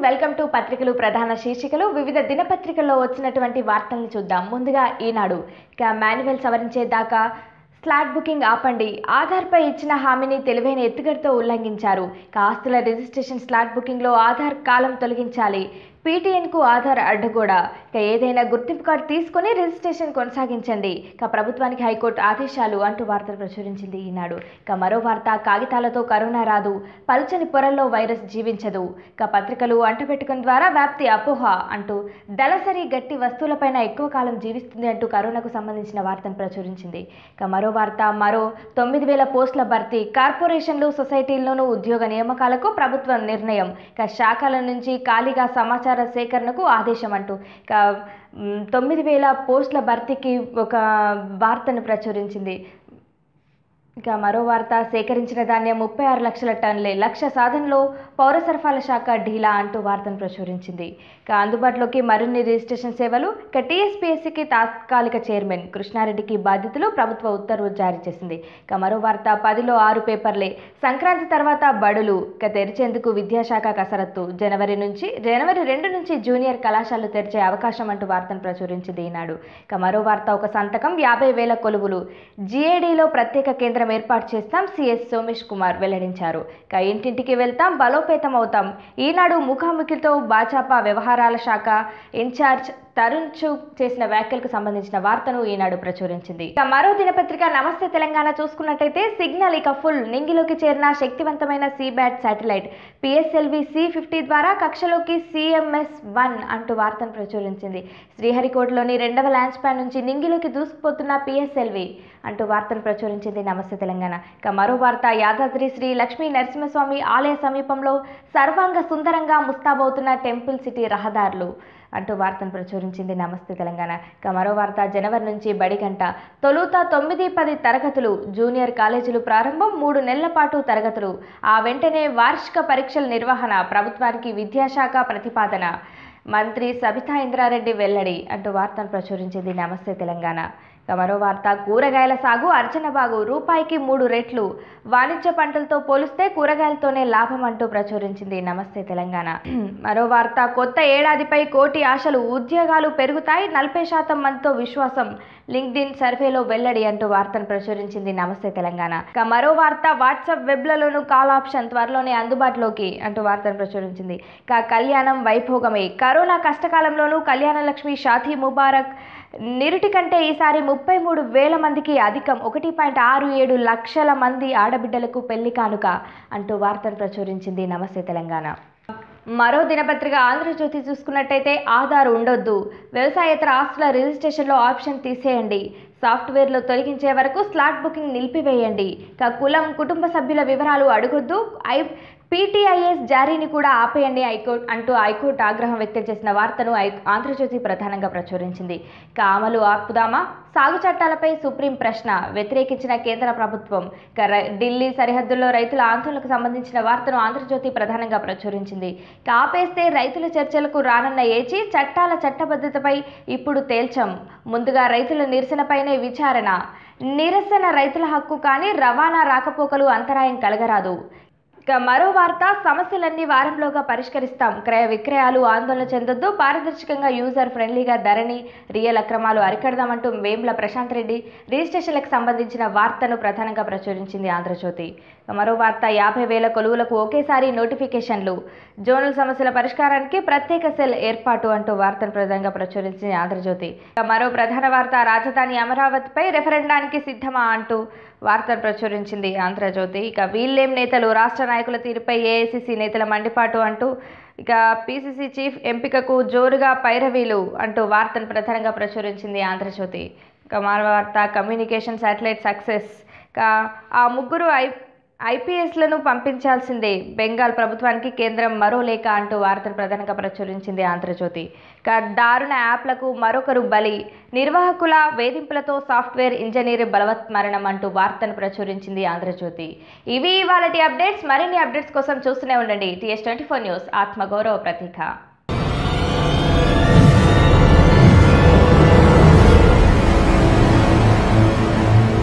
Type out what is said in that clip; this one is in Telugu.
మార్నింగ్ వెల్కమ్ టు పత్రికలు ప్రధాన శీర్షికలు వివిధ దినపత్రికల్లో వచ్చినటువంటి వార్తల్ని చూద్దాం ముందుగా ఈనాడు ఇక మాన్యువల్ సవరించే దాకా స్లాట్ బుకింగ్ ఆపండి ఆధార్పై ఇచ్చిన హామీని తెలివైన ఎత్తుగడతో ఉల్లంఘించారు ఇక ఆస్తుల రిజిస్ట్రేషన్ స్లాట్ బుకింగ్లో ఆధార్ కాలం తొలగించాలి పీటీఎన్కు ఆధార్ అడ్డగోడ ఇక ఏదైనా గుర్తింపు కార్డు తీసుకొని రిజిస్ట్రేషన్ కొనసాగించండి ఇక ప్రభుత్వానికి హైకోర్టు ఆదేశాలు అంటూ వార్తలు ప్రచురించింది ఈనాడు ఇక మరో వార్త కాగితాలతో కరోనా రాదు పలుచని పొరల్లో వైరస్ జీవించదు ఇక పత్రికలు అంటపెట్టుకుని ద్వారా వ్యాప్తి అపోహ అంటూ దళసరి గట్టి వస్తువులపైన ఎక్కువ కాలం జీవిస్తుంది అంటూ కరోనాకు సంబంధించిన వార్తను ప్రచురించింది ఇక మరో వార్త మరో తొమ్మిది వేల పోస్టుల భర్తీ కార్పొరేషన్లు సొసైటీల్లోనూ ఉద్యోగ నియామకాలకు ప్రభుత్వం నిర్ణయం ఇక శాఖల నుంచి ఖాళీగా సమాచార సేకరణకు ఆదేశం అంటూ ఇక మ్, తొమ్మిది వేల పోస్టుల భర్తీకి ఒక వార్తను ప్రచురించింది ఇక మరో వార్త సేకరించిన ధాన్యం ముప్పై ఆరు లక్షల టన్నులే లక్ష సాధనలో పౌర సరఫరాల శాఖ ఢీలా అంటూ వార్తను ప్రచురించింది ఇక అందుబాటులోకి మరిన్ని రిజిస్ట్రేషన్ సేవలు ఇక టీఎస్పీఎస్సీకి తాత్కాలిక చైర్మన్ కృష్ణారెడ్డికి బాధ్యతలు ప్రభుత్వ ఉత్తర్వులు జారీ చేసింది ఇక మరో వార్త పదిలో ఆరు పేపర్లే సంక్రాంతి తర్వాత బడులు ఇక తెరిచేందుకు విద్యాశాఖ కసరత్తు జనవరి నుంచి జనవరి రెండు నుంచి జూనియర్ కళాశాలలు తెరిచే అవకాశం అంటూ వార్తను ప్రచురించింది ఈనాడు ఇక మరో వార్త ఒక సంతకం యాభై వేల కొలువులు జిఏడిలో ప్రత్యేక కేంద్రం ఏర్పాటు చేస్తాం సిఎస్ సోమేష్ కుమార్ వెల్లడించారు ఇక ఇంటింటికి వెళ్తాం బలోపేతం అవుతాం ఈనాడు ముఖాముఖితో భాజపా వ్యవహారాల శాఖ ఇన్ఛార్జ్ తరుణ్ చుక్ చేసిన వ్యాఖ్యలకు సంబంధించిన వార్తను ఈనాడు ప్రచురించింది ఇక మరో దినపత్రిక నమస్తే తెలంగాణ చూసుకున్నట్టయితే సిగ్నల్ ఇక ఫుల్ నింగిలోకి చేరిన శక్తివంతమైన C bat satellite PSLV C fifty ద్వారా కక్షలోకి సిఎంఎస్ వన్ అంటూ వార్తను ప్రచురించింది శ్రీహరికోటలోని రెండవ లాంచ్ ప్యాడ్ నుంచి నింగిలోకి దూసుకుపోతున్న పిఎస్ఎల్వి అంటూ వార్తను ప్రచురించింది నమస్తే తెలంగాణ ఇక మరో వార్త యాదాద్రి శ్రీ లక్ష్మీ నరసింహస్వామి ఆలయ సమీపంలో సర్వాంగ సుందరంగా ముస్తాబవుతున్న టెంపుల్ సిటీ రహదారులు అంటూ వార్తను ప్రచురించింది నమస్తే తెలంగాణ ఇక మరో వార్త జనవరి నుంచి బడిగంట తొలుత తొమ్మిది పది తరగతులు జూనియర్ కాలేజీలు ప్రారంభం మూడు నెలల పాటు తరగతులు ఆ వెంటనే వార్షిక పరీక్షల నిర్వహణ ప్రభుత్వానికి విద్యాశాఖ ప్రతిపాదన మంత్రి సబితా ఇంద్రారెడ్డి వెల్లడి అంటూ వార్తను ప్రచురించింది నమస్తే తెలంగాణ ఇక మరో వార్త కూరగాయల సాగు అర్చన బాగు రూపాయికి మూడు రెట్లు వాణిజ్య పంటలతో పోలిస్తే కూరగాయలతోనే లాభం అంటూ ప్రచురించింది నమస్తే తెలంగాణ మరో వార్త కొత్త ఏడాదిపై కోటి ఆశలు ఉద్యోగాలు పెరుగుతాయి నలభై శాతం మందితో విశ్వాసం లింక్డ్ఇన్ సర్వేలో వెల్లడి అంటూ వార్తను ప్రచురించింది నమస్తే తెలంగాణ ఇక మరో వార్త వాట్సాప్ వెబ్లలోను కాల్ ఆప్షన్ త్వరలోనే అందుబాటులోకి అంటూ వార్తను ప్రచురించింది ఇక కళ్యాణం వైభోగమే కరోనా కష్టకాలంలోనూ కళ్యాణ లక్ష్మి షాదీ ముబారక్ నిరుటి కంటే ఈసారి ముప్పై మూడు వేల మందికి అధికం ఒకటి పాయింట్ ఆరు ఏడు లక్షల మంది ఆడబిడ్డలకు పెళ్లి కానుక అంటూ వార్తను ప్రచురించింది నమస్తే తెలంగాణ మరో దినపత్రిక ఆంధ్రజ్యోతి చూసుకున్నట్టయితే ఆధార్ ఉండొద్దు వ్యవసాయేతర ఆస్తుల రిజిస్ట్రేషన్లో ఆప్షన్ తీసేయండి సాఫ్ట్వేర్లో తొలగించే వరకు స్లాట్ బుకింగ్ నిలిపివేయండి ఇక కులం కుటుంబ సభ్యుల వివరాలు అడగొద్దు ఐ పీటీఐఎస్ జారీని కూడా ఆపేయండి హైకోర్టు అంటూ హైకోర్టు ఆగ్రహం వ్యక్తం చేసిన వార్తను ఐ- ఆంధ్రజ్యోతి ప్రధానంగా ప్రచురించింది ఇక అమలు ఆపుదామా సాగు చట్టాలపై సుప్రీం ప్రశ్న వ్యతిరేకించిన కేంద్ర ప్రభుత్వం ఇక రై- ఢిల్లీ సరిహద్దుల్లో రైతుల ఆందోళనకు సంబంధించిన వార్తను ఆంధ్రజ్యోతి ప్రధానంగా ప్రచురించింది ఇక ఆపేస్తే రైతుల చర్చలకు రానున్న ఏచి చట్టాల చట్టబద్ధతపై ఇప్పుడు తేల్చం ముందుగా రైతుల నిరసనపైనే విచారణ నిరసన రైతుల హక్కు కానీ రవాణా రాకపోకలు అంతరాయం కలగరాదు ఇక మరో వార్త సమస్యలన్నీ వారంలోగా పరిష్కరిస్తాం క్రయ విక్రయాలు ఆందోళన చెందొద్దు పారదర్శకంగా యూజర్ ఫ్రెండ్లీగా ధరని రియల్ అక్రమాలు అరికడదామంటూ వేముల ప్రశాంత్ రెడ్డి రిజిస్ట్రేషన్లకు సంబంధించిన వార్తను ప్రధానంగా ప్రచురించింది ఆంధ్రజ్యోతి ఇక మరో వార్త యాభై వేల కొలువులకు ఒకేసారి నోటిఫికేషన్లు జోనల్ సమస్యల పరిష్కారానికి ప్రత్యేక సెల్ ఏర్పాటు అంటూ వార్తను ప్రధానంగా ప్రచురించింది ఆంధ్రజ్యోతి ఇక మరో ప్రధాన వార్త రాజధాని అమరావతిపై రెఫరెండానికి సిద్ధమా అంటూ వార్తను ప్రచురించింది ఆంధ్రజ్యోతి ఇక వీళ్ళేం నేతలు రాష్ట్ర నాయకుల తీరుపై ఏఐసిసి నేతల మండిపాటు అంటూ ఇక పిసిసి చీఫ్ ఎంపికకు జోరుగా పైరవీలు అంటూ వార్తను ప్రధానంగా ప్రచురించింది ఆంధ్రజ్యోతి ఇక మరో వార్త కమ్యూనికేషన్ శాటిలైట్ సక్సెస్ ఇక ఆ ముగ్గురు ఐ ఐపీఎస్లను పంపించాల్సిందే బెంగాల్ ప్రభుత్వానికి కేంద్రం మరో లేఖ అంటూ వార్తను ప్రధానంగా ప్రచురించింది ఆంధ్రజ్యోతి ఇక దారుణ యాప్లకు మరొకరు బలి నిర్వాహకుల వేధింపులతో సాఫ్ట్వేర్ ఇంజనీర్ బలవత్మరణం అంటూ వార్తను ప్రచురించింది ఆంధ్రజ్యోతి ఇవి ఇవాళ అప్డేట్స్ మరిన్ని అప్డేట్స్ కోసం చూస్తూనే ఉండండి టీఎస్ ట్వంటీ ఫోర్ న్యూస్ ఆత్మగౌరవ ప్రతీక